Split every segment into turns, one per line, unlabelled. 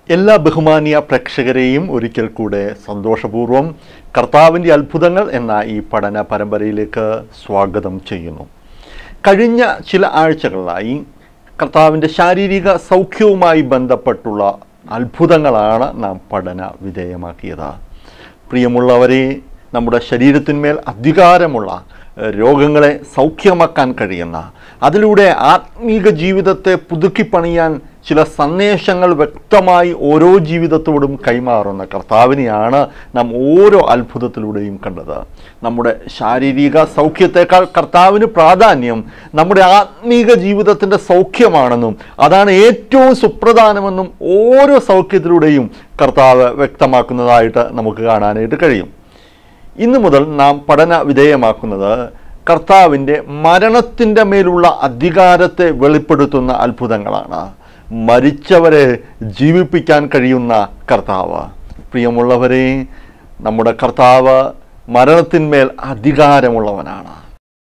എല്ലാ ബഹുമാനിയ പ്രേക്ഷകരെയും ഒരിക്കൽ കൂടെ സന്തോഷപൂർവ്വം കർത്താവിൻ്റെ അത്ഭുതങ്ങൾ എന്ന ഈ പഠന പരമ്പരയിലേക്ക് സ്വാഗതം ചെയ്യുന്നു കഴിഞ്ഞ ചില ആഴ്ചകളായി കർത്താവിൻ്റെ ശാരീരിക സൗഖ്യവുമായി ബന്ധപ്പെട്ടുള്ള അത്ഭുതങ്ങളാണ് നാം പഠന വിധേയമാക്കിയത് പ്രിയമുള്ളവരെ നമ്മുടെ ശരീരത്തിന്മേൽ അധികാരമുള്ള ഏഹ്, രോഗങ്ങളെ സൗഖ്യമാക്കാൻ കഴിയുന്ന അതിലൂടെ ആത്മീക ജീവിതത്തെ പുതുക്കിപ്പണിയാൻ ചില സന്ദേശങ്ങൾ വ്യക്തമായി ഓരോ ജീവിതത്തോടും കൈമാറുന്ന കർത്താവിനെയാണ് നാം ഓരോ അത്ഭുതത്തിലൂടെയും കണ്ടത് നമ്മുടെ ശാരീരിക സൗഖ്യത്തെക്കാൾ കർത്താവിന് പ്രാധാന്യം നമ്മുടെ ആത്മീക ജീവിതത്തിൻ്റെ സൗഖ്യമാണെന്നും അതാണ് ഏറ്റവും സുപ്രധാനമെന്നും ഓരോ സൗഖ്യത്തിലൂടെയും കർത്താവ് വ്യക്തമാക്കുന്നതായിട്ട് നമുക്ക് കാണാനായിട്ട് കഴിയും ഇന്നു മുതൽ നാം പഠന വിധേയമാക്കുന്നത് കർത്താവിൻ്റെ മരണത്തിൻ്റെ മേലുള്ള അധികാരത്തെ വെളിപ്പെടുത്തുന്ന അത്ഭുതങ്ങളാണ് മരിച്ചവരെ ജീവിപ്പിക്കാൻ കഴിയുന്ന കർത്താവ് പ്രിയമുള്ളവരെ നമ്മുടെ കർത്താവ് മരണത്തിന്മേൽ അധികാരമുള്ളവനാണ്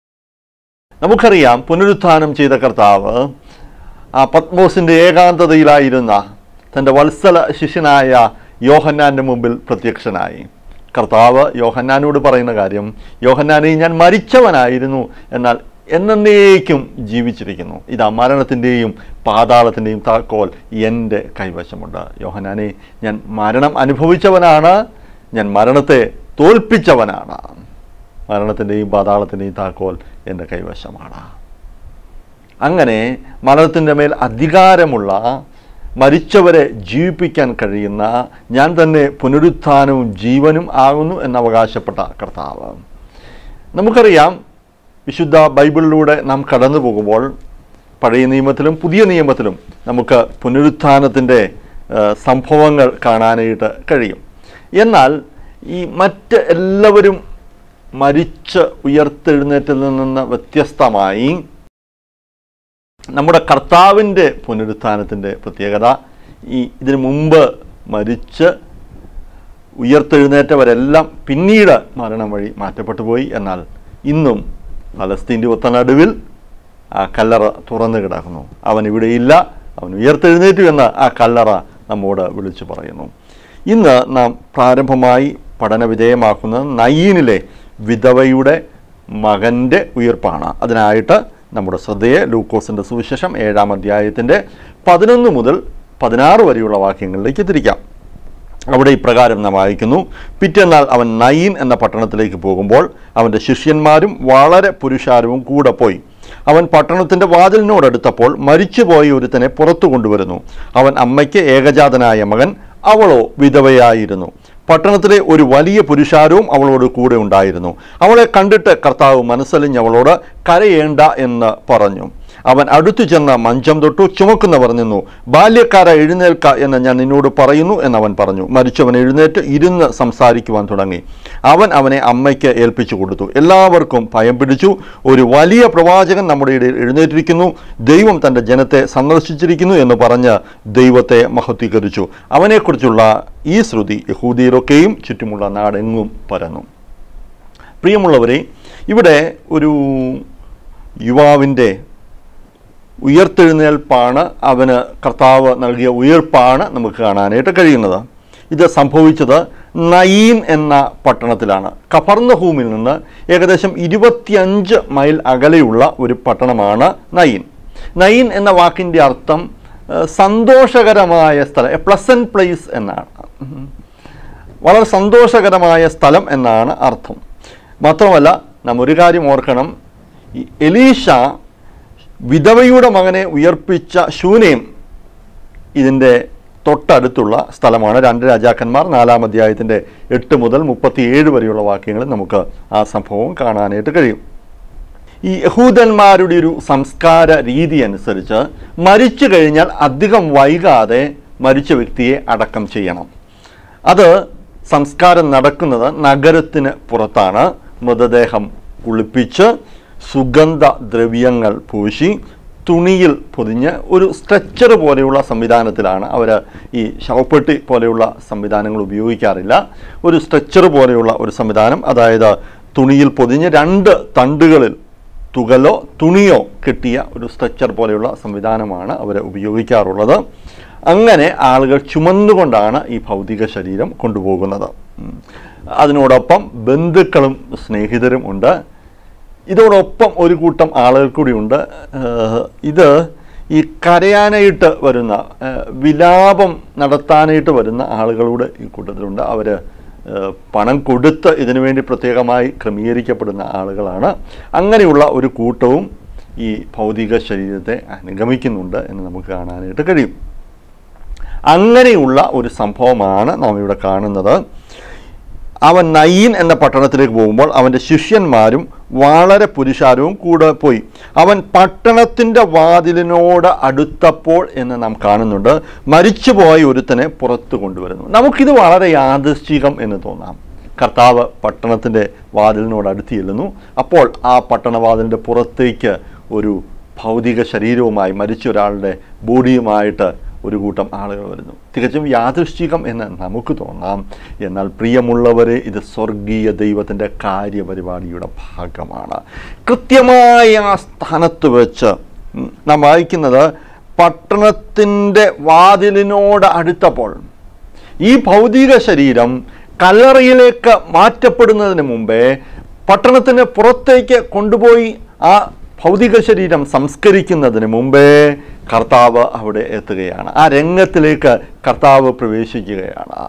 നമുക്കറിയാം പുനരുത്ഥാനം ചെയ്ത കർത്താവ് ആ പത്മോസിൻ്റെ ഏകാന്തതയിലായിരുന്ന തൻ്റെ വത്സല ശിഷ്യനായ യോഹന്നാൻ്റെ മുമ്പിൽ പ്രത്യക്ഷനായി കർത്താവ് യോഹന്നാനോട് പറയുന്ന കാര്യം യോഹന്നാനെ ഞാൻ മരിച്ചവനായിരുന്നു എന്നാൽ എന്നേക്കും ജീവിച്ചിരിക്കുന്നു ഇതാ മരണത്തിൻ്റെയും പാതാളത്തിൻ്റെയും താക്കോൽ എൻ്റെ കൈവശമുണ്ട് യോഹന്നാനെ ഞാൻ മരണം അനുഭവിച്ചവനാണ് ഞാൻ മരണത്തെ തോൽപ്പിച്ചവനാണ് മരണത്തിൻ്റെയും പാതാളത്തിൻ്റെയും താക്കോൽ എൻ്റെ കൈവശമാണ് അങ്ങനെ മരണത്തിൻ്റെ മേൽ അധികാരമുള്ള മരിച്ചവരെ ജീവിപ്പിക്കാൻ കഴിയുന്ന ഞാൻ തന്നെ പുനരുത്ഥാനവും ജീവനും ആകുന്നു എന്നവകാശപ്പെട്ട കർത്താവ് നമുക്കറിയാം വിശുദ്ധ ബൈബിളിലൂടെ നാം കടന്നു പോകുമ്പോൾ പഴയ നിയമത്തിലും പുതിയ നിയമത്തിലും നമുക്ക് പുനരുത്ഥാനത്തിൻ്റെ ഏഹ്, സംഭവങ്ങൾ കാണാനായിട്ട് കഴിയും എന്നാൽ ഈ മറ്റ് എല്ലാവരും മരിച്ച് ഉയർത്തെഴുന്നേറ്റിൽ നിന്ന് വ്യത്യസ്തമായി നമ്മുടെ കർത്താവിൻ്റെ പുനരുത്ഥാനത്തിൻ്റെ പ്രത്യേകത ഈ ഇതിനു മുമ്പ് മരിച്ച് ഉയർത്തെഴുന്നേറ്റവരെല്ലാം പിന്നീട് മരണം വഴി മാറ്റപ്പെട്ടു പോയി എന്നാൽ ഇന്നും ഫലസ്തീൻ്റെ ഒത്തനടുവിൽ ആ കല്ലറ തുറന്നു കിടക്കുന്നു അവൻ ഇവിടെയില്ല അവൻ ഉയർത്തെഴുന്നേറ്റു എന്ന് ആ കല്ലറ നമ്മോട് വിളിച്ചു പറയുന്നു ഇന്ന് നാം പ്രാരംഭമായി പഠന വിധേയമാക്കുന്നത് നയീനിലെ വിധവയുടെ മകൻ്റെ ഉയർപ്പാണ് അതിനായിട്ട് നമ്മുടെ ശ്രദ്ധയെ ലൂക്കോസിൻ്റെ സുവിശേഷം ഏഴാം അധ്യായത്തിൻ്റെ പതിനൊന്ന് മുതൽ പതിനാറ് വരെയുള്ള വാക്യങ്ങളിലേക്ക് തിരിക്കാം അവിടെ ഇപ്രകാരം നാം വായിക്കുന്നു പിറ്റേന്നാൾ അവൻ നയീൻ എന്ന പട്ടണത്തിലേക്ക് പോകുമ്പോൾ അവൻ്റെ ശിഷ്യന്മാരും വളരെ പുരുഷാരവും കൂടെ പോയി അവൻ പട്ടണത്തിൻ്റെ വാതിലിനോടടുത്തപ്പോൾ മരിച്ചുപോയ ഒരുത്തനെ പുറത്തു കൊണ്ടുവരുന്നു അവൻ അമ്മയ്ക്ക് ഏകജാതനായ മകൻ അവളോ വിധവയായിരുന്നു പട്ടണത്തിലെ ഒരു വലിയ പുരുഷാരവും അവളോട് കൂടെ ഉണ്ടായിരുന്നു അവളെ കണ്ടിട്ട് കർത്താവ് മനസ്സലിഞ്ഞ് അവളോട് കരയേണ്ട എന്ന് പറഞ്ഞു അവൻ അടുത്തു ചെന്ന് മഞ്ചം തൊട്ടു ചുമക്കുന്നവർ നിന്നു ബാല്യക്കാര എഴുന്നേൽക്ക എന്ന് ഞാൻ നിന്നോട് പറയുന്നു എന്നവൻ പറഞ്ഞു മരിച്ചവൻ എഴുന്നേറ്റ് ഇരുന്ന് സംസാരിക്കുവാൻ തുടങ്ങി അവൻ അവനെ അമ്മയ്ക്ക് ഏൽപ്പിച്ചു കൊടുത്തു എല്ലാവർക്കും ഭയം പിടിച്ചു ഒരു വലിയ പ്രവാചകൻ നമ്മുടെ ഇടയിൽ എഴുന്നേറ്റിരിക്കുന്നു ദൈവം തൻ്റെ ജനത്തെ സന്ദർശിച്ചിരിക്കുന്നു എന്ന് പറഞ്ഞ് ദൈവത്തെ മഹത്വീകരിച്ചു അവനെക്കുറിച്ചുള്ള ഈ ശ്രുതി യഹൂദിയിലൊക്കെയും ചുറ്റുമുള്ള നാടെങ്ങും പരന്നു പ്രിയമുള്ളവരെ ഇവിടെ ഒരു യുവാവിൻ്റെ ഉയർത്തെഴുന്നേൽപ്പാണ് അവന് കർത്താവ് നൽകിയ ഉയർപ്പാണ് നമുക്ക് കാണാനായിട്ട് കഴിയുന്നത് ഇത് സംഭവിച്ചത് നയീൻ എന്ന പട്ടണത്തിലാണ് കഫർന്നഹൂമിൽ നിന്ന് ഏകദേശം ഇരുപത്തിയഞ്ച് മൈൽ അകലെയുള്ള ഒരു പട്ടണമാണ് നയീൻ നയീൻ എന്ന വാക്കിൻ്റെ അർത്ഥം ഏഹ്, സന്തോഷകരമായ സ്ഥലം എ പ്ലസൻ പ്ലേസ് എന്നാണ് വളരെ സന്തോഷകരമായ സ്ഥലം എന്നാണ് അർത്ഥം മാത്രമല്ല നാം ഒരു കാര്യം ഓർക്കണം ഈ എലീഷ വിധവയുടെ മകനെ ഉയർപ്പിച്ച ശൂനേം ഇതിൻ്റെ തൊട്ടടുത്തുള്ള സ്ഥലമാണ് രണ്ട് രാജാക്കന്മാർ നാലാം അധ്യായത്തിൻ്റെ എട്ട് മുതൽ മുപ്പത്തിയേഴ് വരെയുള്ള വാക്യങ്ങളിൽ നമുക്ക് ആ സംഭവം കാണാനായിട്ട് കഴിയും ഈ യഹൂദന്മാരുടെ ഒരു സംസ്കാര രീതി അനുസരിച്ച് മരിച്ചു കഴിഞ്ഞാൽ അധികം വൈകാതെ മരിച്ച വ്യക്തിയെ അടക്കം ചെയ്യണം അത് സംസ്കാരം നടക്കുന്നത് നഗരത്തിന് പുറത്താണ് മൃതദേഹം കുളിപ്പിച്ച് സുഗന്ധ ദ്രവ്യങ്ങൾ പൂശി തുണിയിൽ പൊതിഞ്ഞ് ഒരു സ്ട്രെച്ചർ പോലെയുള്ള സംവിധാനത്തിലാണ് അവർ ഈ ശവപ്പെട്ടി പോലെയുള്ള സംവിധാനങ്ങൾ ഉപയോഗിക്കാറില്ല ഒരു സ്ട്രെച്ചർ പോലെയുള്ള ഒരു സംവിധാനം അതായത് തുണിയിൽ പൊതിഞ്ഞ് രണ്ട് തണ്ടുകളിൽ തുകലോ തുണിയോ കെട്ടിയ ഒരു സ്ട്രെച്ചർ പോലെയുള്ള സംവിധാനമാണ് അവർ ഉപയോഗിക്കാറുള്ളത് അങ്ങനെ ആളുകൾ ചുമന്നുകൊണ്ടാണ് ഈ ഭൗതിക ശരീരം കൊണ്ടുപോകുന്നത് ഉം. അതിനോടൊപ്പം ബന്ധുക്കളും സ്നേഹിതരും ഉണ്ട് ഇതോടൊപ്പം ഒരു കൂട്ടം ആളുകൾ കൂടിയുണ്ട് ഏഹ് ഇത് ഈ കരയാനായിട്ട് വരുന്ന ഏഹ് വിലാപം നടത്താനായിട്ട് വരുന്ന ആളുകളൂടെ ഈ കൂട്ടത്തിലുണ്ട് അവർ പണം കൊടുത്ത് ഇതിനു വേണ്ടി പ്രത്യേകമായി ക്രമീകരിക്കപ്പെടുന്ന ആളുകളാണ് അങ്ങനെയുള്ള ഒരു കൂട്ടവും ഈ ഭൗതിക ശരീരത്തെ അനുഗമിക്കുന്നുണ്ട് എന്ന് നമുക്ക് കാണാനായിട്ട് കഴിയും അങ്ങനെയുള്ള ഒരു സംഭവമാണ് നാം ഇവിടെ കാണുന്നത് അവൻ നയീൻ എന്ന പട്ടണത്തിലേക്ക് പോകുമ്പോൾ അവൻ്റെ ശിഷ്യന്മാരും വളരെ പുരുഷാരവും കൂടെ പോയി അവൻ പട്ടണത്തിൻ്റെ വാതിലിനോട് അടുത്തപ്പോൾ എന്ന് നാം കാണുന്നുണ്ട് മരിച്ചുപോയ ഒരുത്തനെ പുറത്തു കൊണ്ടുവരുന്നു നമുക്കിത് വളരെ യാദൃശ്ചികം എന്ന് തോന്നാം കർത്താവ് പട്ടണത്തിൻ്റെ വാതിലിനോട് അടുത്ത് ചെല്ലുന്നു അപ്പോൾ ആ പട്ടണവാതിലിൻ്റെ പുറത്തേക്ക് ഒരു ഭൗതിക ശരീരവുമായി മരിച്ച ഒരാളുടെ ബോഡിയുമായിട്ട് ഒരു കൂട്ടം ആളുകൾ വരുന്നു തികച്ചും യാദൃശ്ചികം എന്ന് നമുക്ക് തോന്നാം എന്നാൽ പ്രിയമുള്ളവരെ ഇത് സ്വർഗീയ ദൈവത്തിൻ്റെ കാര്യപരിപാടിയുടെ ഭാഗമാണ് കൃത്യമായ ആ സ്ഥാനത്ത് വെച്ച് ഉം, നാം വായിക്കുന്നത് പട്ടണത്തിൻ്റെ വാതിലിനോട് അടുത്തപ്പോൾ ഈ ഭൗതിക ശരീരം കല്ലറയിലേക്ക് മാറ്റപ്പെടുന്നതിന് മുമ്പേ പട്ടണത്തിന് പുറത്തേക്ക് കൊണ്ടുപോയി ആ ഭൗതിക ശരീരം സംസ്കരിക്കുന്നതിന് മുമ്പേ കർത്താവ് അവിടെ എത്തുകയാണ് ആ രംഗത്തിലേക്ക് കർത്താവ് പ്രവേശിക്കുകയാണ്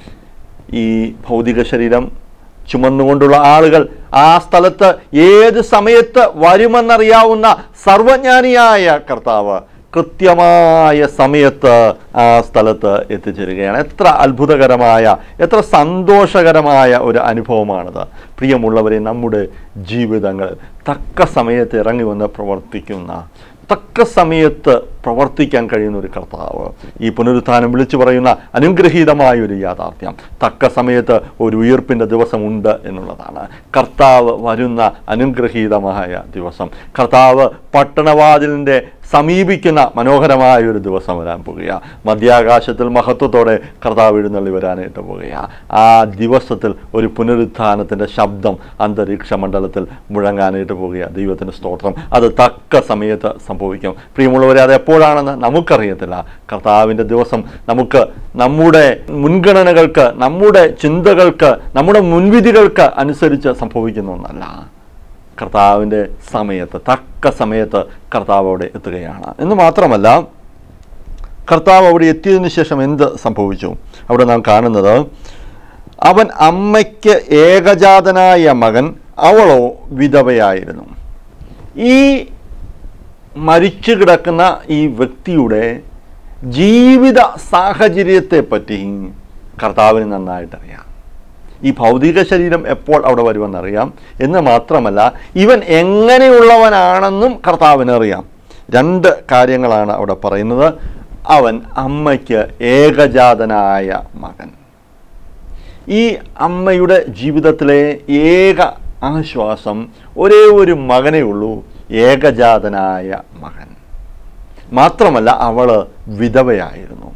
ഈ ഭൗതിക ശരീരം ചുമന്നുകൊണ്ടുള്ള ആളുകൾ ആ സ്ഥലത്ത് ഏത് സമയത്ത് വരുമെന്നറിയാവുന്ന സർവജ്ഞാനിയായ കർത്താവ് കൃത്യമായ സമയത്ത് ആ സ്ഥലത്ത് എത്തിച്ചേരുകയാണ് എത്ര അത്ഭുതകരമായ എത്ര സന്തോഷകരമായ ഒരു അനുഭവമാണത് പ്രിയമുള്ളവരെ നമ്മുടെ ജീവിതങ്ങൾ തക്ക സമയത്ത് ഇറങ്ങി വന്ന് പ്രവർത്തിക്കുന്ന തക്ക സമയത്ത് പ്രവർത്തിക്കാൻ കഴിയുന്ന ഒരു കർത്താവ് ഈ പുനരുത്ഥാനം വിളിച്ചു പറയുന്ന അനുഗ്രഹീതമായ ഒരു യാഥാർത്ഥ്യം തക്ക സമയത്ത് ഒരു ഉയർപ്പിൻ്റെ ദിവസമുണ്ട് എന്നുള്ളതാണ് കർത്താവ് വരുന്ന അനുഗ്രഹീതമായ ദിവസം കർത്താവ് പട്ടണവാതിലിൻ്റെ സമീപിക്കുന്ന മനോഹരമായ ഒരു ദിവസം വരാൻ പോകുക മധ്യാകാശത്തിൽ മഹത്വത്തോടെ കർത്താവ് എഴുന്നള്ളി വരാനായിട്ട് പോകുക ആ ദിവസത്തിൽ ഒരു പുനരുത്ഥാനത്തിൻ്റെ ശബ്ദം അന്തരീക്ഷ മണ്ഡലത്തിൽ മുഴങ്ങാനായിട്ട് പോകുക ദൈവത്തിൻ്റെ സ്തോത്രം അത് തക്ക സമയത്ത് സംഭവിക്കും പ്രിയമുള്ളവരെ അത് എപ്പോഴാണെന്ന് നമുക്കറിയത്തില്ല കർത്താവിൻ്റെ ദിവസം നമുക്ക് നമ്മുടെ മുൻഗണനകൾക്ക് നമ്മുടെ ചിന്തകൾക്ക് നമ്മുടെ മുൻവിധികൾക്ക് അനുസരിച്ച് സംഭവിക്കുന്ന ഒന്നല്ല കർത്താവിൻ്റെ സമയത്ത് തക്ക സമയത്ത് കർത്താവ് അവിടെ എത്തുകയാണ് എന്ന് മാത്രമല്ല കർത്താവ് അവിടെ എത്തിയതിനു ശേഷം എന്ത് സംഭവിച്ചു അവിടെ നാം കാണുന്നത് അവൻ അമ്മയ്ക്ക് ഏകജാതനായ മകൻ അവളോ വിധവയായിരുന്നു ഈ മരിച്ചു കിടക്കുന്ന ഈ വ്യക്തിയുടെ ജീവിത സാഹചര്യത്തെപ്പറ്റി കർത്താവിന് നന്നായിട്ടറിയാം ഈ ഭൗതിക ശരീരം എപ്പോൾ അവിടെ വരുമെന്നറിയാം എന്ന് മാത്രമല്ല ഇവൻ എങ്ങനെയുള്ളവനാണെന്നും കർത്താവിന് അറിയാം രണ്ട് കാര്യങ്ങളാണ് അവിടെ പറയുന്നത് അവൻ അമ്മയ്ക്ക് ഏകജാതനായ മകൻ ഈ അമ്മയുടെ ജീവിതത്തിലെ ഏക ആശ്വാസം ഒരേ ഒരു മകനേ ഉള്ളൂ ഏകജാതനായ മകൻ മാത്രമല്ല അവള് വിധവയായിരുന്നു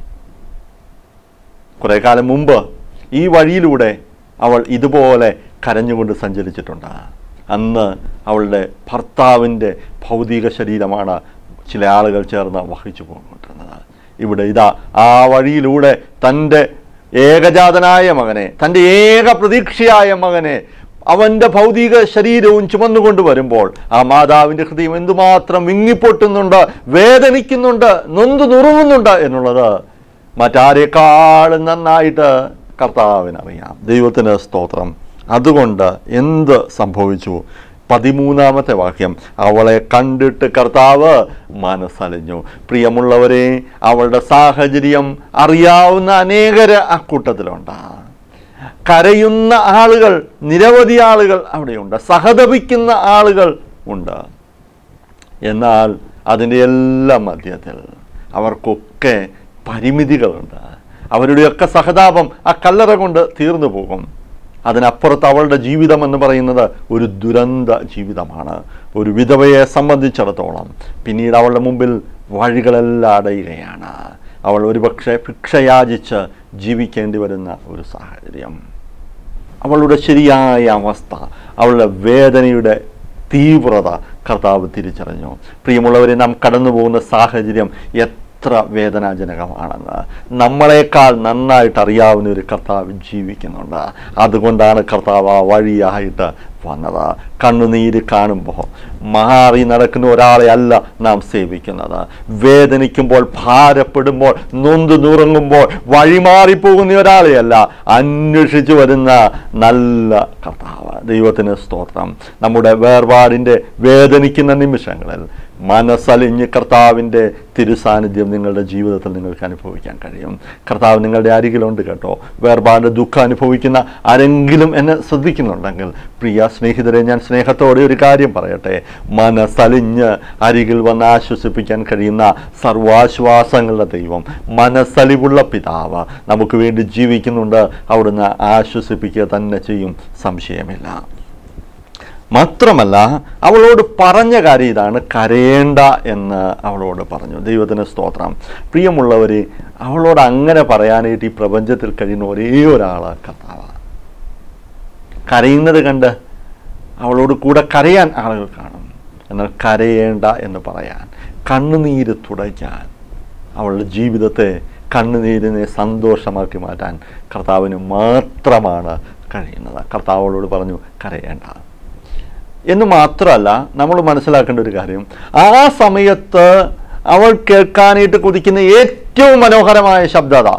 കുറെ കാലം മുമ്പ് ഈ വഴിയിലൂടെ അവൾ ഇതുപോലെ കരഞ്ഞുകൊണ്ട് സഞ്ചരിച്ചിട്ടുണ്ട് അന്ന് അവളുടെ ഭർത്താവിൻ്റെ ഭൗതിക ശരീരമാണ് ചില ആളുകൾ ചേർന്ന് വഹിച്ചു പോകൊണ്ടിരുന്നത് ഇവിടെ ഇതാ ആ വഴിയിലൂടെ തൻ്റെ ഏകജാതനായ മകനെ തൻ്റെ ഏക പ്രതീക്ഷയായ മകനെ അവൻ്റെ ഭൗതിക ശരീരവും ചുമന്നുകൊണ്ട് വരുമ്പോൾ ആ മാതാവിൻ്റെ ഹൃദയം എന്തുമാത്രം വിങ്ങിപ്പൊട്ടുന്നുണ്ട് വേദനിക്കുന്നുണ്ട് നൊന്തു നുറുങ്ങുന്നുണ്ട് എന്നുള്ളത് മറ്റാരെക്കാളും നന്നായിട്ട് കർത്താവിനറിയാം ദൈവത്തിന് സ്തോത്രം അതുകൊണ്ട് എന്ത് സംഭവിച്ചു പതിമൂന്നാമത്തെ വാക്യം അവളെ കണ്ടിട്ട് കർത്താവ് മനസ്സലിഞ്ഞു പ്രിയമുള്ളവരെ അവളുടെ സാഹചര്യം അറിയാവുന്ന അനേകര് ആ കൂട്ടത്തിലുണ്ട് കരയുന്ന ആളുകൾ നിരവധി ആളുകൾ അവിടെയുണ്ട് സഹതപിക്കുന്ന ആളുകൾ ഉണ്ട് എന്നാൽ അതിൻ്റെ എല്ലാം മധ്യത്തിൽ അവർക്കൊക്കെ പരിമിതികളുണ്ട് അവരുടെയൊക്കെ സഹതാപം ആ കല്ലറ കൊണ്ട് തീർന്നു പോകും അതിനപ്പുറത്ത് അവളുടെ ജീവിതം എന്ന് പറയുന്നത് ഒരു ദുരന്ത ജീവിതമാണ് ഒരു വിധവയെ സംബന്ധിച്ചിടത്തോളം പിന്നീട് അവളുടെ മുമ്പിൽ വഴികളെല്ലാം അടയുകയാണ് അവൾ ഒരുപക്ഷെ ഭിക്ഷയാചിച്ച് ജീവിക്കേണ്ടി വരുന്ന ഒരു സാഹചര്യം അവളുടെ ശരിയായ അവസ്ഥ അവളുടെ വേദനയുടെ തീവ്രത കർത്താവ് തിരിച്ചറിഞ്ഞു പ്രിയമുള്ളവരെ നാം കടന്നു പോകുന്ന സാഹചര്യം എത്ര വേദനാജനകമാണെന്ന് നമ്മളെക്കാൾ നന്നായിട്ട് അറിയാവുന്ന ഒരു കർത്താവ് ജീവിക്കുന്നുണ്ട് അതുകൊണ്ടാണ് കർത്താവ് ആ വഴിയായിട്ട് വന്നത് കണ്ണുനീര് കാണുമ്പോൾ മാറി നടക്കുന്ന ഒരാളെ അല്ല നാം സേവിക്കുന്നത് വേദനിക്കുമ്പോൾ ഭാരപ്പെടുമ്പോൾ നൊന്ത് നുറങ്ങുമ്പോൾ വഴിമാറിപ്പോകുന്ന ഒരാളെയല്ല അന്വേഷിച്ചു വരുന്ന നല്ല കർത്താവ് ദൈവത്തിന് സ്തോത്രം നമ്മുടെ വേർപാടിൻ്റെ വേദനിക്കുന്ന നിമിഷങ്ങളിൽ മനസ്സലിഞ്ഞ് കർത്താവിൻ്റെ തിരുസാന്നിധ്യം നിങ്ങളുടെ ജീവിതത്തിൽ നിങ്ങൾക്ക് അനുഭവിക്കാൻ കഴിയും കർത്താവ് നിങ്ങളുടെ അരികിലുണ്ട് കേട്ടോ വേർപാടിൻ്റെ ദുഃഖം അനുഭവിക്കുന്ന ആരെങ്കിലും എന്നെ ശ്രദ്ധിക്കുന്നുണ്ടെങ്കിൽ പ്രിയ സ്നേഹിതരെ ഞാൻ സ്നേഹത്തോടെ ഒരു കാര്യം പറയട്ടെ മനസ്സലിഞ്ഞ് അരികിൽ വന്ന് ആശ്വസിപ്പിക്കാൻ കഴിയുന്ന സർവാശ്വാസങ്ങളുടെ ദൈവം മനസ്സലിവുള്ള പിതാവ് നമുക്ക് വേണ്ടി ജീവിക്കുന്നുണ്ട് അവിടുന്ന് ആശ്വസിപ്പിക്കുക തന്നെ ചെയ്യും സംശയമില്ല മാത്രമല്ല അവളോട് പറഞ്ഞ കാര്യം ഇതാണ് കരയേണ്ട എന്ന് അവളോട് പറഞ്ഞു ദൈവത്തിന് സ്തോത്രം പ്രിയമുള്ളവർ അവളോട് അങ്ങനെ പറയാനായിട്ട് ഈ പ്രപഞ്ചത്തിൽ കഴിയുന്ന ഒരേ ഒരാൾ കർത്താവ് കരയുന്നത് കണ്ട് അവളോട് കൂടെ കരയാൻ ആളുകൾ കാണും എന്നാൽ കരയേണ്ട എന്ന് പറയാൻ കണ്ണുനീര് തുടയ്ക്കാൻ അവളുടെ ജീവിതത്തെ കണ്ണുനീരിനെ സന്തോഷമാക്കി മാറ്റാൻ കർത്താവിന് മാത്രമാണ് കഴിയുന്നത് കർത്താവ് അവളോട് പറഞ്ഞു കരയേണ്ട എന്ന് മാത്രമല്ല നമ്മൾ മനസ്സിലാക്കേണ്ട ഒരു കാര്യം ആ സമയത്ത് അവൾ കേൾക്കാനായിട്ട് കുതിക്കുന്ന ഏറ്റവും മനോഹരമായ ശബ്ദത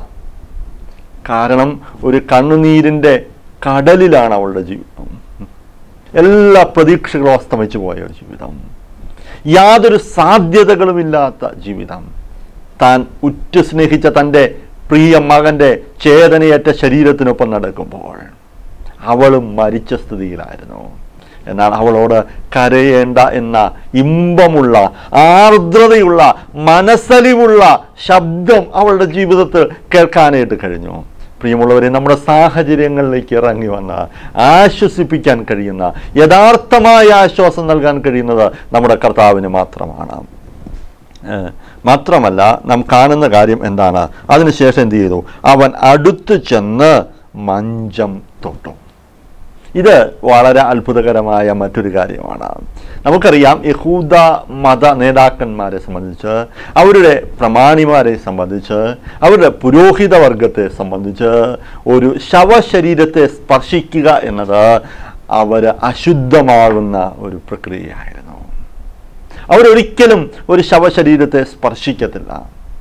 കാരണം ഒരു കണ്ണുനീരിൻ്റെ കടലിലാണ് അവളുടെ ജീവിതം എല്ലാ പ്രതീക്ഷകളും അസ്തമിച്ചു പോയ ഒരു ജീവിതം യാതൊരു സാധ്യതകളുമില്ലാത്ത ജീവിതം താൻ ഉറ്റു സ്നേഹിച്ച തൻ്റെ പ്രിയ മകൻ്റെ ചേതനയേറ്റ ശരീരത്തിനൊപ്പം നടക്കുമ്പോൾ അവളും മരിച്ച സ്ഥിതിയിലായിരുന്നു എന്നാൽ അവളോട് കരയേണ്ട എന്ന ഇമ്പമുള്ള ആർദ്രതയുള്ള മനസ്സലിവുള്ള ശബ്ദം അവളുടെ ജീവിതത്തിൽ കേൾക്കാനായിട്ട് കഴിഞ്ഞു പ്രിയമുള്ളവരെ നമ്മുടെ സാഹചര്യങ്ങളിലേക്ക് ഇറങ്ങി വന്ന് ആശ്വസിപ്പിക്കാൻ കഴിയുന്ന യഥാർത്ഥമായ ആശ്വാസം നൽകാൻ കഴിയുന്നത് നമ്മുടെ കർത്താവിന് മാത്രമാണ് ഏഹ് മാത്രമല്ല നാം കാണുന്ന കാര്യം എന്താണ് അതിനുശേഷം എന്ത് ചെയ്തു അവൻ അടുത്തു ചെന്ന് മഞ്ചം തൊട്ടു ഇത് വളരെ അത്ഭുതകരമായ മറ്റൊരു കാര്യമാണ് നമുക്കറിയാം യഹൂദ മത നേതാക്കന്മാരെ സംബന്ധിച്ച് അവരുടെ പ്രമാണിമാരെ സംബന്ധിച്ച് അവരുടെ പുരോഹിത വർഗത്തെ സംബന്ധിച്ച് ഒരു ശവശരീരത്തെ സ്പർശിക്കുക എന്നത് അവർ അശുദ്ധമാകുന്ന ഒരു പ്രക്രിയയായിരുന്നു അവരൊരിക്കലും ഒരു ശവശരീരത്തെ സ്പർശിക്കത്തില്ല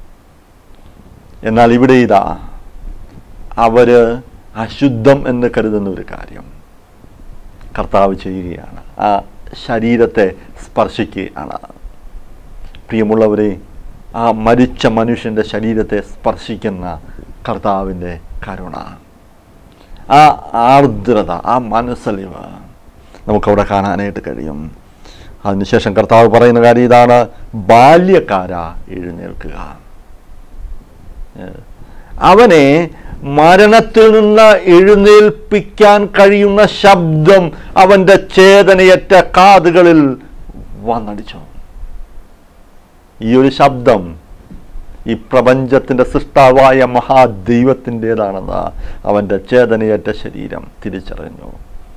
എന്നാൽ ഇവിടെ ഇതാ അവര് അശുദ്ധം എന്ന് കരുതുന്ന ഒരു കാര്യം കർത്താവ് ചെയ്യുകയാണ് ആ ശരീരത്തെ സ്പർശിക്കുകയാണ് പ്രിയമുള്ളവരെ ആ മരിച്ച മനുഷ്യൻ്റെ ശരീരത്തെ സ്പർശിക്കുന്ന കർത്താവിൻ്റെ കരുണ ആ ആർദ്രത ആ മനസ്സലിവ് നമുക്കവിടെ കാണാനായിട്ട് കഴിയും അതിനുശേഷം കർത്താവ് പറയുന്ന കാര്യം ഇതാണ് ബാല്യക്കാര എഴുന്നേൽക്കുക ഏഹ് അവനെ മരണത്തിൽ നിന്ന് എഴുന്നേൽപ്പിക്കാൻ കഴിയുന്ന ശബ്ദം അവൻ്റെ ചേതനയറ്റ കാതുകളിൽ വന്നടിച്ചു ഈ ഒരു ശബ്ദം ഈ പ്രപഞ്ചത്തിൻ്റെ സൃഷ്ടാവായ മഹാദൈവത്തിൻ്റെതാണെന്ന് അവൻ്റെ ചേതനയറ്റ ശരീരം തിരിച്ചറിഞ്ഞു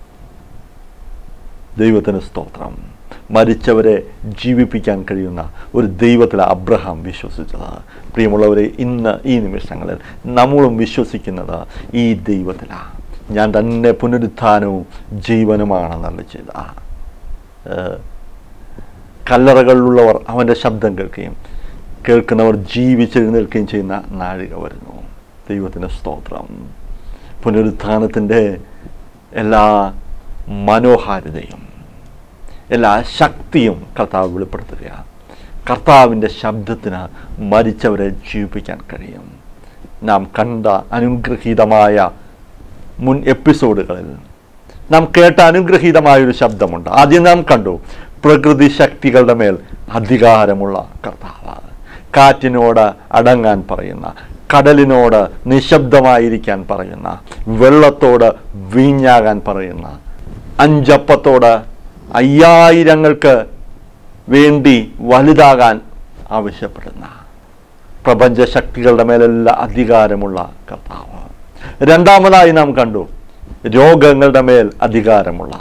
ദൈവത്തിന് സ്തോത്രം മരിച്ചവരെ ജീവിപ്പിക്കാൻ കഴിയുന്ന ഒരു ദൈവത്തിൽ അബ്രഹാം വിശ്വസിച്ചത് പ്രിയമുള്ളവരെ ഇന്ന് ഈ നിമിഷങ്ങളിൽ നമ്മളും വിശ്വസിക്കുന്നത് ഈ ദൈവത്തിലാണ് ഞാൻ തന്നെ പുനരുത്ഥാനവും ജീവനുമാണെന്നല്ല ചെയ്ത ഏഹ് കല്ലറകളിലുള്ളവർ അവൻ്റെ ശബ്ദം കേൾക്കുകയും കേൾക്കുന്നവർ ജീവിച്ചെഴുന്നേൽക്കുകയും ചെയ്യുന്ന നാഴിക വരുന്നു ദൈവത്തിൻ്റെ സ്തോത്രം പുനരുത്ഥാനത്തിൻ്റെ എല്ലാ മനോഹാരിതയും എല്ലാ ശക്തിയും കർത്താവ് വെളിപ്പെടുത്തുകയാണ് കർത്താവിൻ്റെ ശബ്ദത്തിന് മരിച്ചവരെ ജീവിപ്പിക്കാൻ കഴിയും നാം കണ്ട അനുഗ്രഹീതമായ മുൻ എപ്പിസോഡുകളിൽ നാം കേട്ട അനുഗ്രഹീതമായൊരു ശബ്ദമുണ്ട് ആദ്യം നാം കണ്ടു പ്രകൃതി ശക്തികളുടെ മേൽ അധികാരമുള്ള കർത്താവ് കാറ്റിനോട് അടങ്ങാൻ പറയുന്ന കടലിനോട് നിശബ്ദമായിരിക്കാൻ പറയുന്ന വെള്ളത്തോട് വീഞ്ഞാകാൻ പറയുന്ന അഞ്ചപ്പത്തോട് അയ്യായിരങ്ങൾക്ക് വേണ്ടി വലുതാകാൻ ആവശ്യപ്പെടുന്ന പ്രപഞ്ച ശക്തികളുടെ മേലെല്ലാം അധികാരമുള്ള കർത്താവ് രണ്ടാമതായി നാം കണ്ടു രോഗങ്ങളുടെ മേൽ അധികാരമുള്ള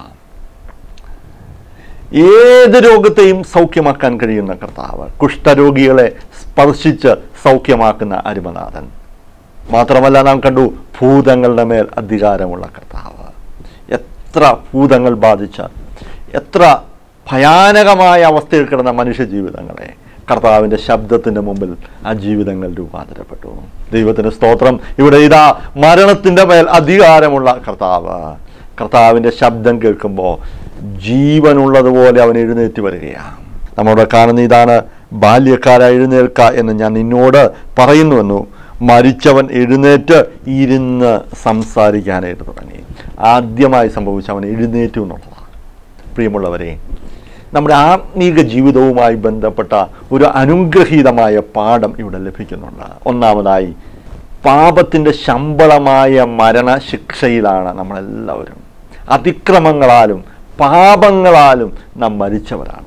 ഏത് രോഗത്തെയും സൗഖ്യമാക്കാൻ കഴിയുന്ന കർത്താവ് കുഷ്ഠരോഗികളെ സ്പർശിച്ച് സൗഖ്യമാക്കുന്ന അരുമനാഥൻ മാത്രമല്ല നാം കണ്ടു ഭൂതങ്ങളുടെ മേൽ അധികാരമുള്ള കർത്താവ് എത്ര ഭൂതങ്ങൾ ബാധിച്ച എത്ര ഭയാനകമായ അവസ്ഥയിൽ കിടന്ന മനുഷ്യ ജീവിതങ്ങളെ കർത്താവിൻ്റെ ശബ്ദത്തിൻ്റെ മുമ്പിൽ ആ ജീവിതങ്ങൾ രൂപാന്തരപ്പെട്ടു ദൈവത്തിന് സ്തോത്രം ഇവിടെ ഇതാ മരണത്തിൻ്റെ മേൽ അധികാരമുള്ള കർത്താവ് കർത്താവിൻ്റെ ശബ്ദം കേൾക്കുമ്പോൾ ജീവനുള്ളതുപോലെ അവൻ എഴുന്നേറ്റ് വരികയാണ് നമ്മോട് കാണുന്ന ഇതാണ് ബാല്യക്കാര എഴുന്നേൽക്ക എന്ന് ഞാൻ നിന്നോട് പറയുന്നുവെന്നു മരിച്ചവൻ എഴുന്നേറ്റ് ഇരുന്ന് സംസാരിക്കാനായിട്ട് തുടങ്ങി ആദ്യമായി സംഭവിച്ച അവൻ എഴുന്നേറ്റു എന്നുള്ളതാണ് പ്രിയമുള്ളവരെ നമ്മുടെ ആത്മീക ജീവിതവുമായി ബന്ധപ്പെട്ട ഒരു അനുഗ്രഹീതമായ പാഠം ഇവിടെ ലഭിക്കുന്നുണ്ട് ഒന്നാമതായി പാപത്തിൻ്റെ ശമ്പളമായ മരണശിക്ഷയിലാണ് നമ്മളെല്ലാവരും അതിക്രമങ്ങളാലും പാപങ്ങളാലും നാം മരിച്ചവരാണ്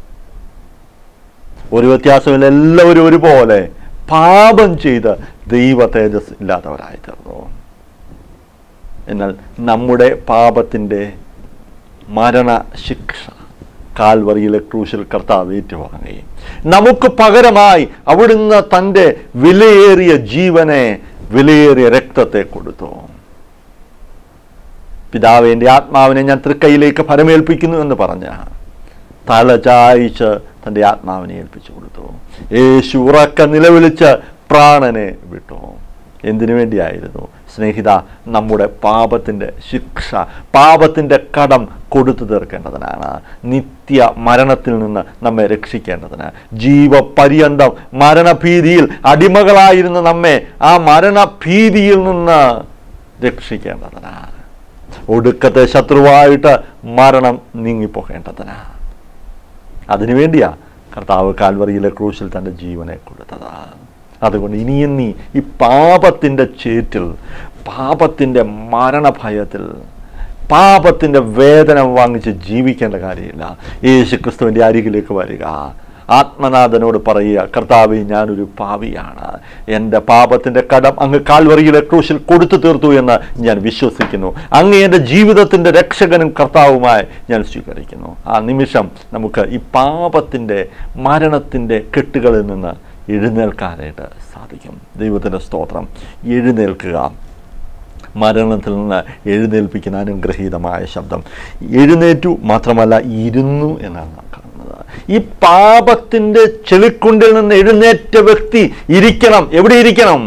ഒരു വ്യത്യാസമില്ല എല്ലാവരും ഒരുപോലെ പാപം ചെയ്ത് ദൈവ തേജസ് ഇല്ലാത്തവരായി തീർന്നു എന്നാൽ നമ്മുടെ പാപത്തിൻ്റെ മരണശിക്ഷ കാൽവറിയിലെ ക്രൂശിൽ കർത്താവ് ഏറ്റുവാങ്ങി നമുക്ക് പകരമായി അവിടുന്ന് തൻ്റെ വിലയേറിയ ജീവനെ വിലയേറിയ രക്തത്തെ കൊടുത്തു പിതാവ് എൻ്റെ ആത്മാവിനെ ഞാൻ തൃക്കൈയിലേക്ക് ഫലമേൽപ്പിക്കുന്നു എന്ന് പറഞ്ഞ തല ചായ്ച്ച് തൻ്റെ ആത്മാവിനെ ഏൽപ്പിച്ചു കൊടുത്തു യേശു ഉറക്ക നിലവിളിച്ച് പ്രാണനെ വിട്ടു എന്തിനു വേണ്ടിയായിരുന്നു സ്നേഹിത നമ്മുടെ പാപത്തിൻ്റെ ശിക്ഷ പാപത്തിൻ്റെ കടം കൊടുത്തു തീർക്കേണ്ടതിനാണ് നിത്യ മരണത്തിൽ നിന്ന് നമ്മെ രക്ഷിക്കേണ്ടതിന് ജീവപര്യന്തം മരണഭീതിയിൽ അടിമകളായിരുന്ന നമ്മെ ആ മരണഭീതിയിൽ നിന്ന് രക്ഷിക്കേണ്ടതിനാണ് ഒടുക്കത്തെ ശത്രുവായിട്ട് മരണം നീങ്ങിപ്പോകേണ്ടതിനാ അതിനുവേണ്ടിയാ കർത്താവ് കാൽവറിയിലെ ക്രൂശിൽ തൻ്റെ ജീവനെ കൊടുത്തത് അതുകൊണ്ട് ഇനിയും നീ ഈ പാപത്തിൻ്റെ ചേറ്റിൽ പാപത്തിൻ്റെ മരണഭയത്തിൽ പാപത്തിൻ്റെ വേദന വാങ്ങിച്ച് ജീവിക്കേണ്ട കാര്യമില്ല യേശു ക്രിസ്തുവിൻ്റെ അരികിലേക്ക് വരിക ആത്മനാഥനോട് പറയുക കർത്താവ് ഞാനൊരു പാവിയാണ് എൻ്റെ പാപത്തിൻ്റെ കടം അങ്ങ് കാൽവറിയിലെ ക്രൂശിൽ കൊടുത്തു തീർത്തു എന്ന് ഞാൻ വിശ്വസിക്കുന്നു അങ്ങ് എൻ്റെ ജീവിതത്തിൻ്റെ രക്ഷകനും കർത്താവുമായി ഞാൻ സ്വീകരിക്കുന്നു ആ നിമിഷം നമുക്ക് ഈ പാപത്തിൻ്റെ മരണത്തിൻ്റെ കെട്ടുകളിൽ നിന്ന് എഴുന്നേൽക്കാനായിട്ട് സാധിക്കും ദൈവത്തിൻ്റെ സ്തോത്രം എഴുന്നേൽക്കുക മരണത്തിൽ നിന്ന് എഴുന്നേൽപ്പിക്കുന്ന അനുഗ്രഹീതമായ ശബ്ദം എഴുന്നേറ്റു മാത്രമല്ല ഇരുന്നു എന്നാണ് നാം കാണുന്നത് ഈ പാപത്തിൻ്റെ ചെളിക്കുണ്ടിൽ നിന്ന് എഴുന്നേറ്റ വ്യക്തി ഇരിക്കണം എവിടെ ഇരിക്കണം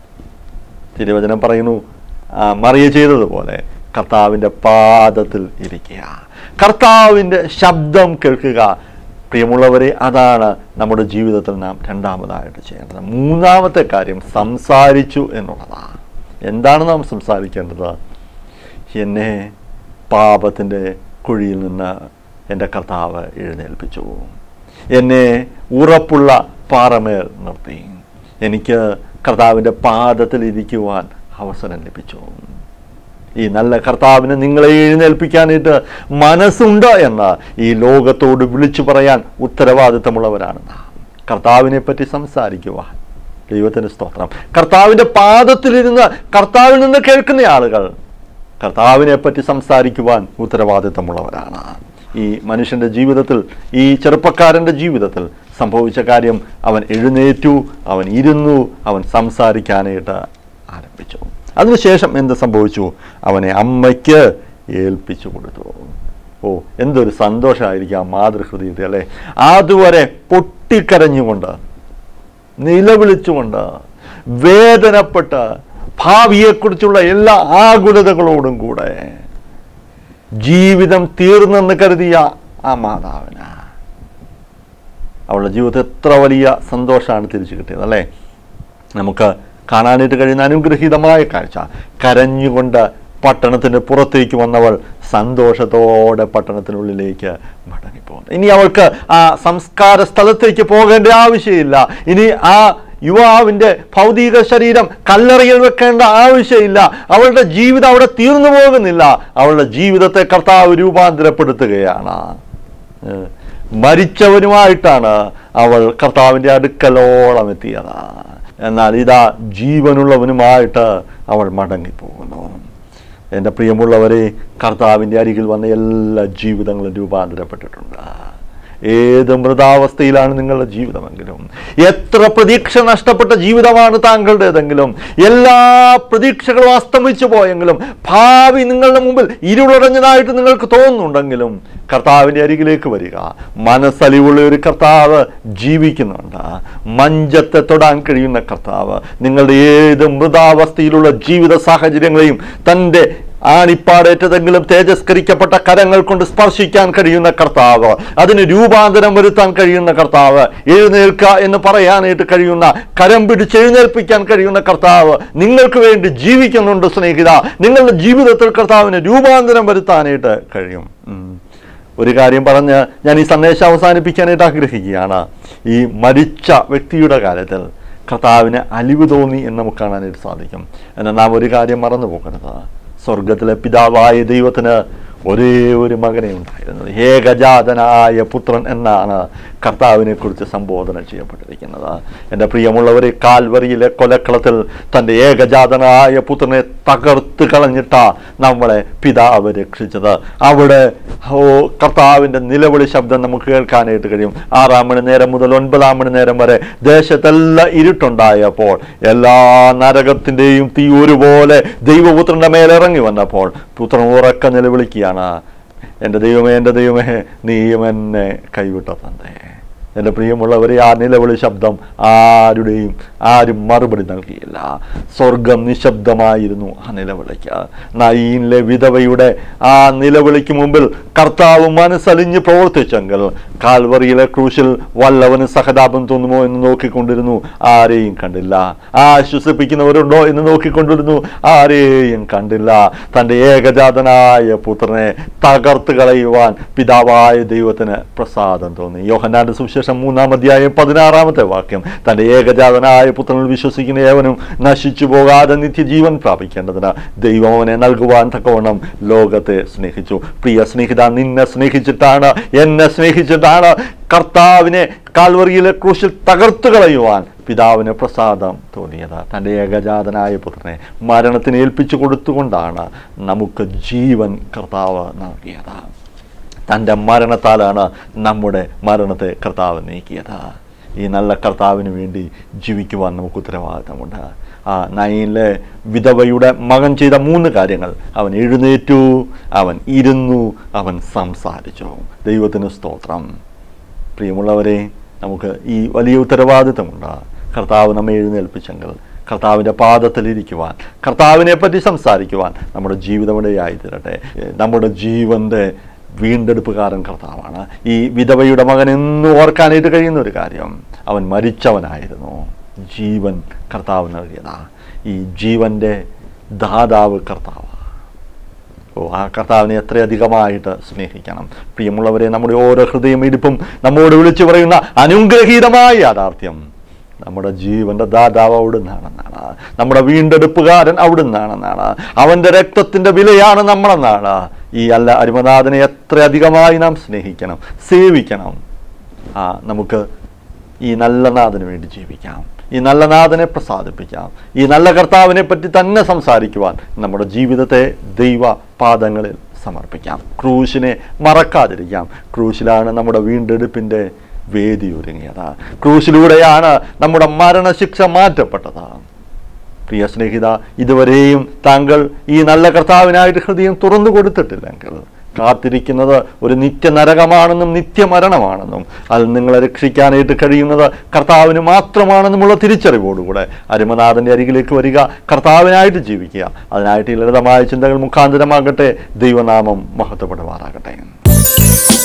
തിരുവചനം പറയുന്നു ആ, മറിയ ചെയ്തതുപോലെ കർത്താവിൻ്റെ പാദത്തിൽ ഇരിക്കുക കർത്താവിൻ്റെ ശബ്ദം കേൾക്കുക പ്രിയമുള്ളവരെ അതാണ് നമ്മുടെ ജീവിതത്തിൽ നാം രണ്ടാമതായിട്ട് ചെയ്യേണ്ടത് മൂന്നാമത്തെ കാര്യം സംസാരിച്ചു എന്നുള്ളതാണ് എന്താണ് നാം സംസാരിക്കേണ്ടത് എന്നെ പാപത്തിൻ്റെ കുഴിയിൽ നിന്ന് എൻ്റെ കർത്താവ് എഴുന്നേൽപ്പിച്ചു എന്നെ ഉറപ്പുള്ള പാറമേൽ നിർത്തി എനിക്ക് കർത്താവിൻ്റെ പാദത്തിൽ ഇരിക്കുവാൻ അവസരം ലഭിച്ചു ഈ നല്ല കർത്താവിന് നിങ്ങളെ എഴുന്നേൽപ്പിക്കാനായിട്ട് മനസ്സുണ്ട് എന്ന് ഈ ലോകത്തോട് വിളിച്ചു പറയാൻ ഉത്തരവാദിത്തമുള്ളവരാണ് നാം കർത്താവിനെ പറ്റി സംസാരിക്കുവാൻ ദൈവത്തിന് സ്തോത്രം കർത്താവിൻ്റെ പാദത്തിലിരുന്ന് കർത്താവിൽ നിന്ന് കേൾക്കുന്ന ആളുകൾ കർത്താവിനെ പറ്റി സംസാരിക്കുവാൻ ഉത്തരവാദിത്തമുള്ളവരാണ് ഈ മനുഷ്യൻ്റെ ജീവിതത്തിൽ ഈ ചെറുപ്പക്കാരൻ്റെ ജീവിതത്തിൽ സംഭവിച്ച കാര്യം അവൻ എഴുന്നേറ്റു അവൻ ഇരുന്നു അവൻ സംസാരിക്കാനായിട്ട് ആരംഭിച്ചു അതിനുശേഷം എന്ത് സംഭവിച്ചു അവനെ അമ്മയ്ക്ക് ഏൽപ്പിച്ചു കൊടുത്തു ഓ എന്തൊരു സന്തോഷമായിരിക്കും ആ മാതൃഹൃദയത്തെ അല്ലേ അതുവരെ പൊട്ടിക്കരഞ്ഞുകൊണ്ട് നിലവിളിച്ചുകൊണ്ട് വേദനപ്പെട്ട് ഭാവിയെക്കുറിച്ചുള്ള എല്ലാ ആകുലതകളോടും കൂടെ ജീവിതം തീർന്നെന്ന് കരുതിയ ആ മാതാവിന് അവളുടെ ജീവിതത്തിൽ എത്ര വലിയ സന്തോഷമാണ് തിരിച്ചു കിട്ടിയത് അല്ലേ നമുക്ക് കാണാനായിട്ട് കഴിയുന്ന അനുഗ്രഹീതമായ കാഴ്ച കരഞ്ഞുകൊണ്ട് പട്ടണത്തിന് പുറത്തേക്ക് വന്നവൾ സന്തോഷത്തോടെ പട്ടണത്തിനുള്ളിലേക്ക് മടങ്ങിപ്പോകുന്നു ഇനി അവൾക്ക് ആ സംസ്കാര സ്ഥലത്തേക്ക് പോകേണ്ട ആവശ്യമില്ല ഇനി ആ യുവാവിൻ്റെ ഭൗതിക ശരീരം കല്ലറയിൽ വെക്കേണ്ട ആവശ്യമില്ല അവളുടെ ജീവിതം അവിടെ തീർന്നു പോകുന്നില്ല അവളുടെ ജീവിതത്തെ കർത്താവ് രൂപാന്തരപ്പെടുത്തുകയാണ് ഏഹ് മരിച്ചവനുമായിട്ടാണ് അവൾ കർത്താവിൻ്റെ അടുക്കലോളം എത്തിയത് എന്നാൽ ഇതാ ജീവനുള്ളവനുമായിട്ട് അവൾ മടങ്ങിപ്പോകുന്നു എൻ്റെ പ്രിയമുള്ളവരെ കർത്താവിൻ്റെ അരികിൽ വന്ന എല്ലാ ജീവിതങ്ങളും രൂപാന്തരപ്പെട്ടിട്ടുണ്ട് ഏത് മൃതാവസ്ഥയിലാണ് നിങ്ങളുടെ ജീവിതമെങ്കിലും എത്ര പ്രതീക്ഷ നഷ്ടപ്പെട്ട ജീവിതമാണ് താങ്കളുടേതെങ്കിലും എല്ലാ പ്രതീക്ഷകളും അസ്തമിച്ചു പോയെങ്കിലും ഭാവി നിങ്ങളുടെ മുമ്പിൽ ഇരുളടഞ്ഞതായിട്ട് നിങ്ങൾക്ക് തോന്നുന്നുണ്ടെങ്കിലും കർത്താവിൻ്റെ അരികിലേക്ക് വരിക മനസ്സലിവുള്ള ഒരു കർത്താവ് ജീവിക്കുന്നുണ്ട് മഞ്ചത്തെ തൊടാൻ കഴിയുന്ന കർത്താവ് നിങ്ങളുടെ ഏത് മൃതാവസ്ഥയിലുള്ള ജീവിത സാഹചര്യങ്ങളെയും തൻ്റെ ആണിപ്പാടേറ്റതെങ്കിലും തേജസ്കരിക്കപ്പെട്ട കരങ്ങൾ കൊണ്ട് സ്പർശിക്കാൻ കഴിയുന്ന കർത്താവ് അതിന് രൂപാന്തരം വരുത്താൻ കഴിയുന്ന കർത്താവ് എഴുന്നേൽക്ക എന്ന് പറയാനായിട്ട് കഴിയുന്ന കരം പിടിച്ച് എഴുന്നേൽപ്പിക്കാൻ കഴിയുന്ന കർത്താവ് നിങ്ങൾക്ക് വേണ്ടി ജീവിക്കുന്നുണ്ട് സ്നേഹിത നിങ്ങളുടെ ജീവിതത്തിൽ കർത്താവിന് രൂപാന്തരം വരുത്താനായിട്ട് കഴിയും ഉം. ഒരു കാര്യം പറഞ്ഞ് ഞാൻ ഈ സന്ദേശം അവസാനിപ്പിക്കാനായിട്ട് ആഗ്രഹിക്കുകയാണ് ഈ മരിച്ച വ്യക്തിയുടെ കാര്യത്തിൽ കർത്താവിന് അലിവ് തോന്നി എന്ന് നമുക്ക് കാണാനായിട്ട് സാധിക്കും എന്നാൽ നാം ഒരു കാര്യം മറന്നു പോകരുത് സ്വർഗത്തിലെ പിതാവായ ദൈവത്തിന് ഒരേ ഒരു മകനെ ഉണ്ടായിരുന്നത് ഏകജാതനായ പുത്രൻ എന്നാണ് കർത്താവിനെ കുറിച്ച് സംബോധന ചെയ്യപ്പെട്ടിരിക്കുന്നത് എൻ്റെ പ്രിയമുള്ളവരെ കാൽവറിയിലെ കൊലക്കളത്തിൽ തൻ്റെ ഏകജാതനായ പുത്രനെ തകർത്ത് കളഞ്ഞിട്ട നമ്മളെ പിതാവ് രക്ഷിച്ചത് അവിടെ ഓ കർത്താവിൻ്റെ നിലവിളി ശബ്ദം നമുക്ക് കേൾക്കാനായിട്ട് കഴിയും ആറാം മണി നേരം മുതൽ ഒൻപതാം മണി നേരം വരെ ദേശത്തെല്ലാം ഇരുട്ടുണ്ടായപ്പോൾ എല്ലാ നരകത്തിൻ്റെയും തീ ഒരുപോലെ ദൈവപുത്രൻ്റെ മേലിറങ്ങി വന്നപ്പോൾ പുത്രൻ ഉറക്ക നിലവിളിക്കുകയാണ് എൻ്റെ ദൈവമേ എൻ്റെ ദൈവമേ നീയും എന്നെ കൈവിട്ട തന്നേ എൻ്റെ പ്രിയമുള്ളവരെ ആ നിലവിളി ശബ്ദം ആരുടെയും ആരും മറുപടി നൽകിയില്ല സ്വർഗം നിശബ്ദമായിരുന്നു ആ നിലവിളിക്ക് നയിലെ വിധവയുടെ ആ നിലവിളിക്ക് മുമ്പിൽ കർത്താവ് മനസ്സലിഞ്ഞ് പ്രവർത്തിച്ചെങ്കിൽ കാൽവറിയിലെ ക്രൂശിൽ വല്ലവന് സഹതാപം തോന്നുമോ എന്ന് നോക്കിക്കൊണ്ടിരുന്നു ആരെയും കണ്ടില്ല ആശ്വസിപ്പിക്കുന്നവരുണ്ടോ എന്ന് നോക്കിക്കൊണ്ടിരുന്നു ആരെയും കണ്ടില്ല തൻ്റെ ഏകജാതനായ പുത്രനെ തകർത്ത് കളയുവാൻ പിതാവായ ദൈവത്തിന് പ്രസാദം തോന്നി യോഹന്നാന്റെ സുവിശേഷം മൂന്നാം അധ്യായം പതിനാറാമത്തെ വാക്യം തൻ്റെ ഏകജാതനായ പുത്രനിൽ വിശ്വസിക്കുന്ന ഏവനും നശിച്ചു പോകാതെ നിത്യജീവൻ പ്രാപിക്കേണ്ടതിന് ദൈവം അവനെ നൽകുവാൻ തക്കവണ്ണം ലോകത്തെ സ്നേഹിച്ചു പ്രിയ സ്നേഹിത നിന്നെ സ്നേഹിച്ചിട്ടാണ് എന്നെ സ്നേഹിച്ചിട്ടാണ് കർത്താവിനെ കാൽവറിയിലെ ക്രൂശിൽ തകർത്തു കളയുവാൻ പിതാവിന് പ്രസാദം തോന്നിയത് തൻ്റെ ഏകജാതനായ പുത്രനെ മരണത്തിന് ഏൽപ്പിച്ചു കൊടുത്തുകൊണ്ടാണ് നമുക്ക് ജീവൻ കർത്താവ് നൽകിയത് തൻ്റെ മരണത്താലാണ് നമ്മുടെ മരണത്തെ കർത്താവ് നീക്കിയത് ഈ നല്ല കർത്താവിന് വേണ്ടി ജീവിക്കുവാൻ നമുക്ക് ഉത്തരവാദിത്തമുണ്ട് ആ നയിലെ വിധവയുടെ മകൻ ചെയ്ത മൂന്ന് കാര്യങ്ങൾ അവൻ എഴുന്നേറ്റു അവൻ ഇരുന്നു അവൻ സംസാരിച്ചു ദൈവത്തിന് സ്തോത്രം പ്രിയമുള്ളവരെ നമുക്ക് ഈ വലിയ ഉത്തരവാദിത്തമുണ്ട് കർത്താവ് നമ്മെ എഴുന്നേൽപ്പിച്ചെങ്കിൽ കർത്താവിൻ്റെ പാദത്തിലിരിക്കുവാൻ കർത്താവിനെ പറ്റി സംസാരിക്കുവാൻ നമ്മുടെ ജീവിതം ഇടയായി തീരട്ടെ നമ്മുടെ ജീവൻ്റെ വീണ്ടെടുപ്പുകാരൻ കർത്താവാണ് ഈ വിധവയുടെ മകൻ എന്ന് ഓർക്കാനായിട്ട് കഴിയുന്ന ഒരു കാര്യം അവൻ മരിച്ചവനായിരുന്നു ജീവൻ കർത്താവ് നൽകിയതാ ഈ ജീവൻ്റെ ദാതാവ് കർത്താവ് ഓ ആ കർത്താവിനെ എത്രയധികമായിട്ട് സ്നേഹിക്കണം പ്രിയമുള്ളവരെ നമ്മുടെ ഓരോ ഹൃദയമിടിപ്പും നമ്മോട് വിളിച്ചു പറയുന്ന അനുഗ്രഹീതമായ യാഥാർത്ഥ്യം നമ്മുടെ ജീവന്റെ ദാതാവ് അവിടുന്നാണെന്നാണ് നമ്മുടെ വീണ്ടെടുപ്പുകാരൻ അവിടുന്നാണെന്നാണ് അവൻ്റെ രക്തത്തിൻ്റെ വിലയാണ് നമ്മളെന്നാണ് ഈ അല്ല അരുമനാഥനെ എത്ര അധികമായി നാം സ്നേഹിക്കണം സേവിക്കണം ആ നമുക്ക് ഈ നല്ല നാഥന് വേണ്ടി ജീവിക്കാം ഈ നല്ല നാഥനെ പ്രസാദിപ്പിക്കാം ഈ നല്ല കർത്താവിനെ പറ്റി തന്നെ സംസാരിക്കുവാൻ നമ്മുടെ ജീവിതത്തെ ദൈവ പാദങ്ങളിൽ സമർപ്പിക്കാം ക്രൂശിനെ മറക്കാതിരിക്കാം ക്രൂശിലാണ് നമ്മുടെ വീണ്ടെടുപ്പിൻ്റെ വേദി ഒരുങ്ങിയത് ക്രൂശിലൂടെയാണ് നമ്മുടെ മരണശിക്ഷ മാറ്റപ്പെട്ടത് പ്രിയ സ്നേഹിത ഇതുവരെയും താങ്കൾ ഈ നല്ല കർത്താവിനായിട്ട് ഹൃദയം തുറന്നു കൊടുത്തിട്ടില്ലെങ്കിൽ കാത്തിരിക്കുന്നത് ഒരു നിത്യനരകമാണെന്നും നിത്യമരണമാണെന്നും അതിൽ നിങ്ങളെ രക്ഷിക്കാനായിട്ട് കഴിയുന്നത് കർത്താവിന് മാത്രമാണെന്നുമുള്ള തിരിച്ചറിവോടുകൂടെ അരുമനാഥൻ്റെ അരികിലേക്ക് വരിക കർത്താവിനായിട്ട് ജീവിക്കുക അതിനായിട്ട് ഈ ലളിതമായ ചിന്തകൾ മുഖാന്തരമാകട്ടെ ദൈവനാമം മഹത്വപ്പെടുമാറാകട്ടെ